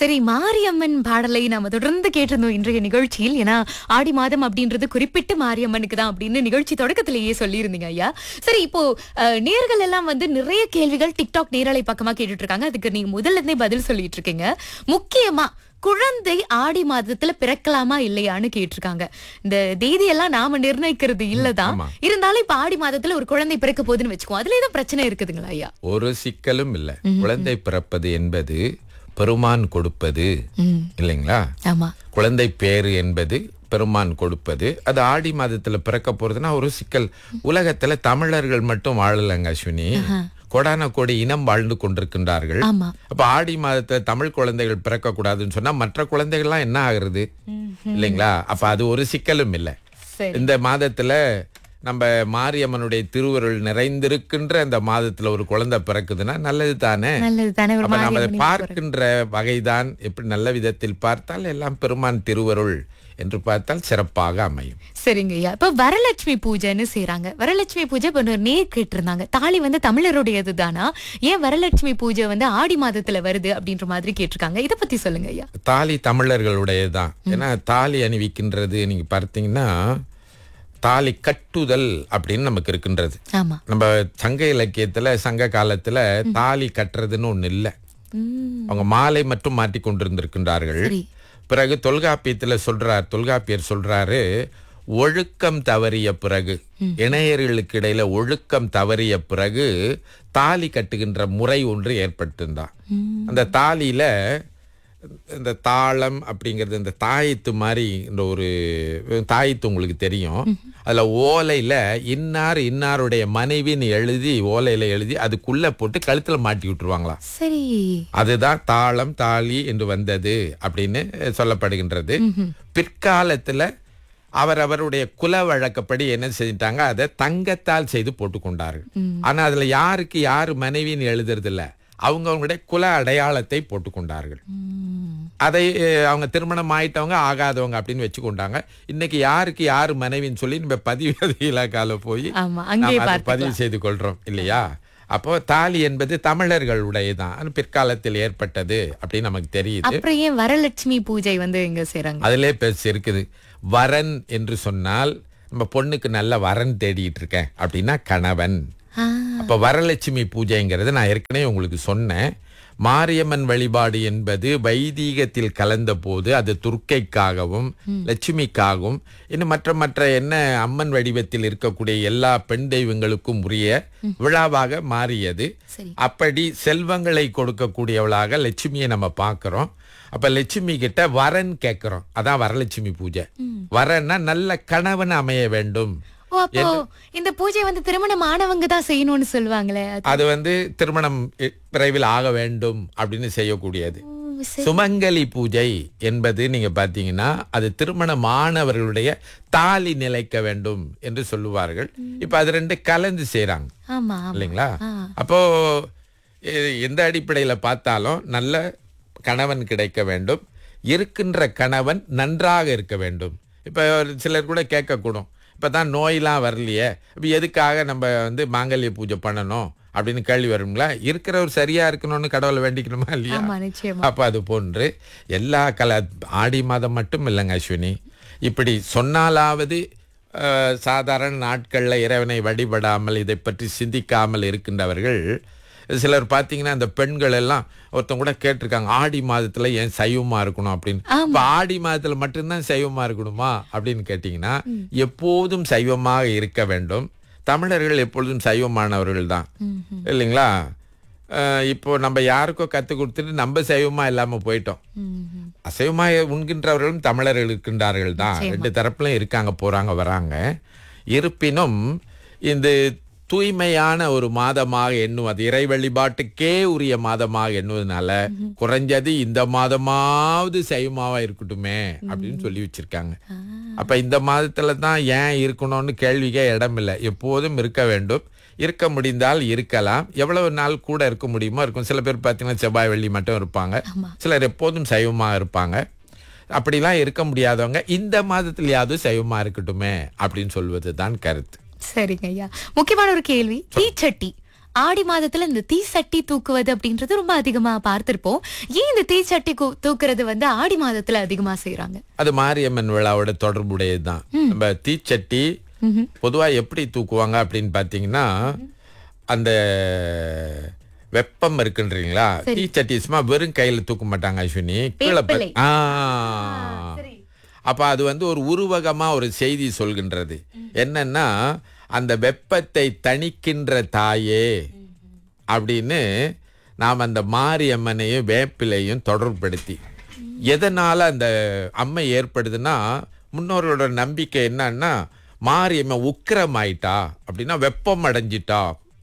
சரி மாரியம்மன் பாடலை நாம தொடர்ந்து கேட்டிருந்தோம் இன்றைய நிகழ்ச்சியில் ஏன்னா ஆடி மாதம் அப்படின்றது குறிப்பிட்டு மாரியம்மனுக்கு தான் அப்படின்னு நிகழ்ச்சி தொடக்கத்திலேயே சொல்லியிருந்தீங்க ஐயா சரி இப்போ அஹ், நேர்கள் எல்லாம் வந்து நிறைய கேள்விகள் டிக்டாக் நேரலை பக்கமா கேட்டுட்டு இருக்காங்க அதுக்கு நீங்க முதல்ல இருந்தே பதில் சொல்லிட்டு இருக்கீங்க முக்கியமா குழந்தை ஆடி மாதத்துல பிறக்கலாமா இல்லையான்னு கேட்டிருக்காங்க இந்த தேதி எல்லாம் நாம நிர்ணயிக்கிறது இல்லதான் ஆமா. இருந்தாலும் இப்ப ஆடி மாதத்துல ஒரு குழந்தை பிறக்க போகுதுன்னு வச்சுக்கோ அதுல ஏதோ பிரச்சனை இருக்குதுங்களா ஐயா ஒரு சிக்கலும் இல்ல குழந்தை பிறப்பது என்பது பெருமான் கொடுப்பது இல்லைங்களா ஆமா குழந்தை பேரு என்பது பெருமான் கொடுப்பது அது ஆடி மாதத்துல பிறக்க போறதுன்னா ஒரு சிக்கல் உலகத்துல தமிழர்கள் மட்டும் வாழலங்க அஸ்வினி கோடான கோடி இனம் வாழ்ந்து கொண்டிருக்கின்றார்கள் ஆமா அப்ப ஆடி மாதத்துல தமிழ் குழந்தைகள் பிறக்க கூடாதுன்னு சொன்னா மற்ற குழந்தைகள்லாம் என்ன ஆகுறது இல்லைங்களா அப்ப அது ஒரு சிக்கலும் இல்லை சரி இந்த மாதத்துல நம்ம மாரியம்மனுடைய திருவருள் நிறைந்திருக்கின்ற அந்த மாதத்துல ஒரு குழந்தை பிறக்குதுன்னா நல்லது தானே நல்லது தானே ஒரு அப்ப நம்ம அதை மாரியம்மனை பார்க்கின்ற வகைதான் எப்படி நல்ல விதத்தில் பார்த்தால் எல்லாம் பெருமான் திருவருள் என்று பார்த்தால் சிறப்பாக அமையும் சரிங்க ஐயா இப்ப வரலட்சுமி பூஜைன்னு செய்றாங்க வரலட்சுமி பூஜை இப்ப ஒரு நேர் கேட்டிருந்தாங்க தாலி வந்து தமிழருடையது தானா ஏன் வரலட்சுமி பூஜை வந்து ஆடி மாதத்துல வருது அப்படின்ற மாதிரி கேட்டிருக்காங்க இத பத்தி சொல்லுங்க ஐயா தாலி தமிழர்களுடையதுதான் ஏன்னா தாலி அணிவிக்கின்றது நீங்க பார்த்தீங்கன்னா தாலி கட்டுதல் அப்படின்னு நமக்கு இருக்கின்றது ஆமா நம்ம சங்க இலக்கியத்துல சங்க காலத்துல தாலி கட்டுறதுன்னு ஒண்ணு இல்லை உம் அவங்க மாலை மட்டும் மாட்டி கொண்டிருந்திருக்கின்றார்கள் சரி பிறகு தொல்காப்பியத்துல சொல்றார் தொல்காப்பியர் சொல்றாரு ஒழுக்கம் தவறிய பிறகு இணையர்களுக்கு இடையில ஒழுக்கம் தவறிய பிறகு தாலி கட்டுகின்ற முறை ஒன்று ஏற்பட்டிருந்தான் அந்த தாலியில இந்த தாளம் அப்படிங்கிறது இந்த தாயத்து மாதிரி இந்த ஒரு தாயத்து உங்களுக்கு தெரியும் அதுல ஓலையில இன்னார் இன்னாருடைய மனைவின்னு எழுதி ஓலையில எழுதி அதுக்குள்ள போட்டு கழுத்துல மாட்டி விட்டுருவாங்களாம் சரி அதுதான் தாளம் தாலி என்று வந்தது அப்படின்னு சொல்லப்படுகின்றது பிற்காலத்துல அவர் அவருடைய குல வழக்கப்படி என்ன செஞ்சிட்டாங்க அதை தங்கத்தால் செய்து போட்டுக்கொண்டார்கள் ஆனா அதுல யாருக்கு யாரு மனைவின்னு எழுதுறது இல்ல அவங்க அவங்களுடைய குல அடையாளத்தை போட்டுக்கொண்டார்கள் உம் அதை அஹ், அவங்க திருமணம் ஆயிட்டவங்க ஆகாதவங்க அப்படின்னு வச்சுக்கொண்டாங்க இன்னைக்கு யாருக்கு யாரு மனைவின்னு சொல்லி நம்ம பதிவு இலாக்கால போய் ஆமா அங்கே நாம் அதை பார்த்து பதிவு செய்து கொள்றோம் இல்லையா அப்போ தாலி என்பது தமிழர்களுடையதான் பிற்காலத்தில் ஏற்பட்டது அப்படின்னு நமக்கு தெரியுது அப்புறம் ஏன் வரலட்சுமி பூஜை வந்து எங்க செய்றாங்க அதிலே பேசி இருக்குது வரன் என்று சொன்னால் நம்ம பொண்ணுக்கு நல்ல வரன் தேடிட்டு இருக்கேன் அப்படின்னா கணவன் ஆ, அப்ப வரலட்சுமி பூஜைங்கிறது நான் ஏற்கனவே உங்களுக்கு சொன்னேன் மாரியம்மன் வழிபாடு என்பது வைதீகத்தில் கலந்த போது அது துர்க்கைக்காகவும் லட்சுமிக்காகவும் இன்னும் மற்ற மற்ற என்ன அம்மன் வடிவத்தில் இருக்கக்கூடிய எல்லா பெண் தெய்வங்களுக்கும் உரிய விழாவாக மாறியது சரி அப்படி செல்வங்களை கொடுக்கக்கூடியவளாக லட்சுமியை நம்ம பார்க்கிறோம் அப்ப லட்சுமி கிட்ட வரன் கேட்கிறோம் அதான் வரலட்சுமி பூஜை வரன்னா நல்ல கணவன் அமைய வேண்டும் ஓ அப்போ இந்த பூஜை வந்து திருமணம் ஆனவங்க தான் செய்யணும்னு சொல்லுவாங்களே அது- அது வந்து திருமணம் இ- விரைவில் ஆக வேண்டும் அப்படின்னு செய்யக்கூடியது ஓ, சரி. சுமங்கலி பூஜை என்பது நீங்க பாத்தீங்கன்னா அது திருமணமானவர்களுடைய தாலி நிலைக்க வேண்டும் என்று சொல்லுவார்கள் இப்ப அது ரெண்டு கலந்து செய்றாங்க ஆமா ஆமா இல்லைங்களா ஆ. அப்போ எ- எந்த அடிப்படையில பார்த்தாலும் நல்ல கணவன் கிடைக்க வேண்டும் இருக்கின்ற கணவன் நன்றாக இருக்க வேண்டும் இப்ப ஒரு சிலர் கூட கேட்கக்கூடும் இப்பதான் நோயெல்லாம் வரலையே இப்ப எதுக்காக நம்ம வந்து மாங்கல்ய பூஜை பண்ணணும் அப்படின்னு கேள்வி வருங்களா இருக்கிறவர் சரியா இருக்கணும்னு கடவுளை வேண்டிக்கணுமா இல்லையா ஆமா நிச்சயமா அப்ப அது போன்று எல்லா கல ஆடி மாதம் மட்டும் இல்லைங்க அஸ்வினி இப்படி சொன்னாலாவது அஹ், சாதாரண நாட்கள்ல இறைவனை வழிபடாமல் இதை பற்றி சிந்திக்காமல் இருக்கின்றவர்கள் சிலர் பார்த்தீங்கன்னா இந்த பெண்கள் எல்லாம் ஒருத்தவங்க கூட கேட்டிருக்காங்க ஆடி மாதத்துல ஏன் சைவமா இருக்கணும் அப்படின்னு இப்ப ஆடி மாதத்துல மட்டும்தான் சைவமா இருக்கணுமா அப்படின்னு கேட்டீங்கன்னா எப்போதும் சைவமாக இருக்க வேண்டும் தமிழர்கள் எப்பொழுதும் சைவமானவர்கள் தான் இல்லைங்களா அஹ் இப்போ நம்ம யாருக்கோ கத்து கொடுத்துட்டு நம்ம சைவமா இல்லாம போயிட்டோம் ம்ஹும். அசைவமா உண்கின்றவர்களும் தமிழர்கள் இருக்கின்றார்கள் தான் ரெண்டு தரப்புலையும் இருக்காங்க போறாங்க வராங்க இருப்பினும் இந்த தூய்மையான ஒரு மாதமாக எண்ணுவது இறை வழிபாட்டுக்கே உரிய மாதமாக எண்ணுவதனால குறைஞ்சது இந்த மாதமாவது சைவமாவா இருக்கட்டுமே அப்படின்னு சொல்லி வச்சிருக்காங்க அப்ப இந்த மாதத்துல தான் ஏன் இருக்கணும்னு கேள்விக்கே இடம் இல்லை எப்போதும் இருக்க வேண்டும் இருக்க முடிந்தால் இருக்கலாம் எவ்வளவு நாள் கூட இருக்க முடியுமோ இருக்கும் சில பேர் பார்த்தீங்கன்னா செவ்வாய் வெள்ளி மட்டும் இருப்பாங்க சிலர் எப்போதும் சைவமாக இருப்பாங்க அப்படிலாம் இருக்க முடியாதவங்க இந்த மாதத்திலேயாவது சைவமா இருக்கட்டுமே அப்படின்னு சொல்வது தான் கருத்து சரிங்க ஐயா முக்கியமான ஒரு கேள்வி தீச்சட்டி ஆடி மாதத்துல இந்த தீச்சட்டி தூக்குவது அப்படின்றது ரொம்ப அதிகமா பார்த்திருப்போம் ஏன் இந்த தீச்சட்டி கு- தூக்குறது வந்து ஆடி மாதத்துல அதிகமா செய்யறாங்க அது மாரியம்மன் விழாவோட தொடர்புடையதுதான் நம்ம தீச்சட்டி பொதுவா எப்படி தூக்குவாங்க அப்படின்னு பாத்தீங்கன்னா அந்த வெப்பம் இருக்குன்றீங்களா தீச்சட்டி சும்மா வெறும் கையில தூக்க மாட்டாங்க அஸ்வினி கீழே ப- வேப்பிலை. ஆ அப்ப அது வந்து ஒரு உருவகமா ஒரு செய்தி சொல்கின்றது என்னன்னா அந்த வெப்பத்தை தணிக்கின்ற தாயே அப்படின்னு நாம் அந்த மாரியம்மனையும் வேப்பிலையும் தொடர்படுத்தி எதனால அந்த அம்மை ஏற்படுதுன்னா முன்னோர்களோட நம்பிக்கை என்னன்னா மாரியம்மன் உக்கிரமாயிட்டா அப்படின்னா வெப்பம் அடைஞ்சிட்டா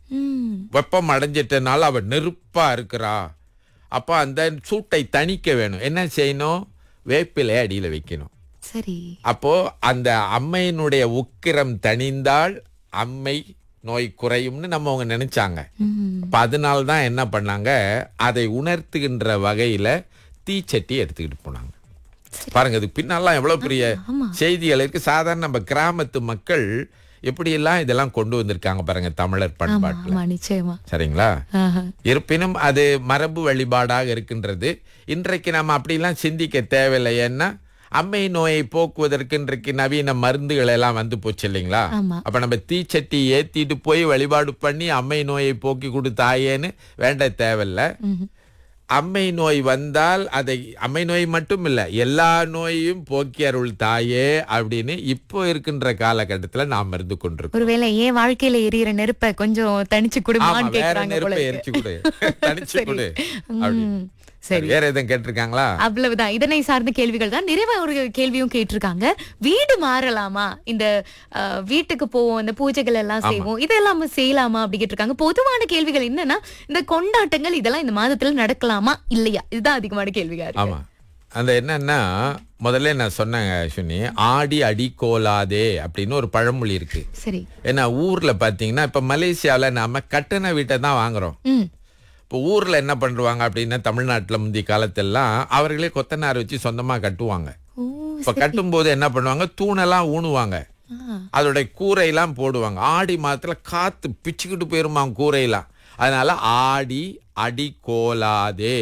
ம் வெப்பம் அடைஞ்சிட்டனால அவ நெருப்பா இருக்கிறா அப்ப அந்த சூட்டை தணிக்க வேணும் என்ன செய்யணும் வேப்பிலை அடியில வைக்கணும் சரி அப்போ அந்த அம்மையினுடைய உக்கிரம் தணிந்தால் அம்மை நோய் குறையும்னு நம்ம அவங்க நினைச்சாங்க ம் அப்ப அதனால தான் என்ன பண்ணாங்க அதை உணர்த்துகின்ற வகையில தீச்சட்டி எடுத்துக்கிட்டு போனாங்க பாருங்க இதுக்கு பின்னாலாம் எவ்வளவு பெரிய ஆமா. செய்திகள் இருக்கு சாதாரண நம்ம கிராமத்து மக்கள் எப்படியெல்லாம் இதெல்லாம் கொண்டு வந்திருக்காங்க பாருங்க தமிழர் ஆமா பண்பாட்டுல ஆமா நிச்சயமா சரிங்களா ஆஹா. இருப்பினும் அது மரபு வழிபாடாக இருக்கின்றது இன்றைக்கு நம்ம அப்படிலாம் சிந்திக்க தேவையில்லை ஏன்னா அம்மை நோயை போக்குவதற்கு இன்றைக்கு நவீன மருந்துகள் எல்லாம் வந்து போச்சு இல்லைங்களா ஆமா. அப்ப நம்ம தீச்சட்டி ஏத்திட்டு போய் வழிபாடு பண்ணி அம்மை நோயை போக்கி கொடுத்தாயேன்னு வேண்ட தேவையில்ல ம்ஹும். அம்மை நோய் வந்தால் அதை அம்மை நோய் மட்டும் இல்ல எல்லா நோயையும் போக்கி அருள் தாயே அப்படின்னு இப்போ இருக்கின்ற காலகட்டத்துல நாம் இருந்து கொண்டிருக்கோம் ஒருவேளை ஏன் வாழ்க்கையில எரியற நெருப்ப கொஞ்சம் தணிச்சு ஆமா குடுமான்னு வேற கேக்குறாங்க போல நெருப்பை இருக்கு. எரிச்சு கொடு தனிச்சு கொடு அப்படி ம், சரி வேற எதுவும் கேட்டிருக்காங்களா அவ்வளவுதான் இதனை சார்ந்த கேள்விகள் தான் நிறைய ஒரு கேள்வியும் கேட்டிருக்காங்க வீடு மாறலாமா இந்த அஹ், வீட்டுக்கு போவோம் இந்த பூஜைகள் எல்லாம் செய்வோம் இதெல்லாம் செய்யலாமா அப்படி கேட்டிருக்காங்க பொதுவான கேள்விகள் என்னன்னா இந்த கொண்டாட்டங்கள் இதெல்லாம் இந்த மாதத்துல நடக்கலாமா இல்லையா இதுதான் அதிகமான கேள்வியா இருக்கு ஆமா அந்த என்னன்னா முதல்ல நான் சொன்னேங்க அஸ்வினி ஆடி அடி கோலாதே அப்படின்னு ஒரு பழமொழி இருக்கு சரி ஏன்னா ஊர்ல பாத்தீங்கன்னா இப்ப மலேசியாவுல நாம கட்டண வீட்டை தான் வாங்குறோம் ம் இப்போ ஊர்ல என்ன பண்ணுவாங்க அப்படின்னா தமிழ்நாட்டுல முந்தைய காலத்தெல்லாம் அவர்களே கொத்தனார் வச்சு சொந்தமா கட்டுவாங்க ஓ இப்ப கட்டும்போது என்ன பண்ணுவாங்க தூணெல்லாம் ஊனுவாங்க ஆ, அதோட கூரையெல்லாம் போடுவாங்க ஆடி மாதத்துல காத்து பிச்சுக்கிட்டு போயிருமாங்க கூரையெல்லாம் அதனால ஆடி அடி கோலாதே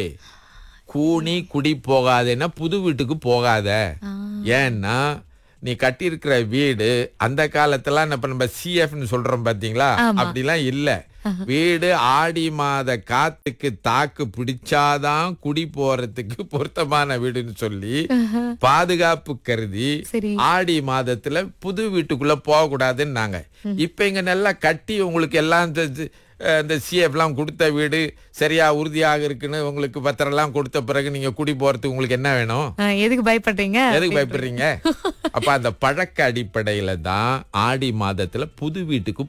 கூனி குடி போகாதேன்னா புது வீட்டுக்கு போகாத ஆ. ஏன்னா நீ கட்டியிருக்கிற வீடு அந்த காலத்துல நம்ம நம்ம சிஎஃப்னு சொல்றோம் பாத்தீங்களா அப்படிலாம் இல்ல வீடு ஆடி மாத காத்துக்கு தாக்கு பிடிச்சாதான் குடி போறதுக்கு பொருத்தமான வீடுன்னு சொல்லி பாதுகாப்பு கருதி சரி ஆடி மாதத்துல புது வீட்டுக்குள்ள போக கூடாதுன்னாங்க இப்ப இங்க நல்லா கட்டி உங்களுக்கு எல்லாம் இந்த இது, அஹ், இந்த சிஎஃப் எல்லாம் கொடுத்த வீடு சரியா உறுதியாக இருக்குன்னு உங்களுக்கு பத்திரம் எல்லாம் கொடுத்த பிறகு நீங்க குடி போறதுக்கு உங்களுக்கு என்ன வேணும் ஆ, எதுக்கு பயப்படுறீங்க எதுக்கு பயப்படுறீங்க அப்ப அந்த பழக்க அடிப்படையில தான் ஆடி மாதத்துல புது வீட்டுக்கு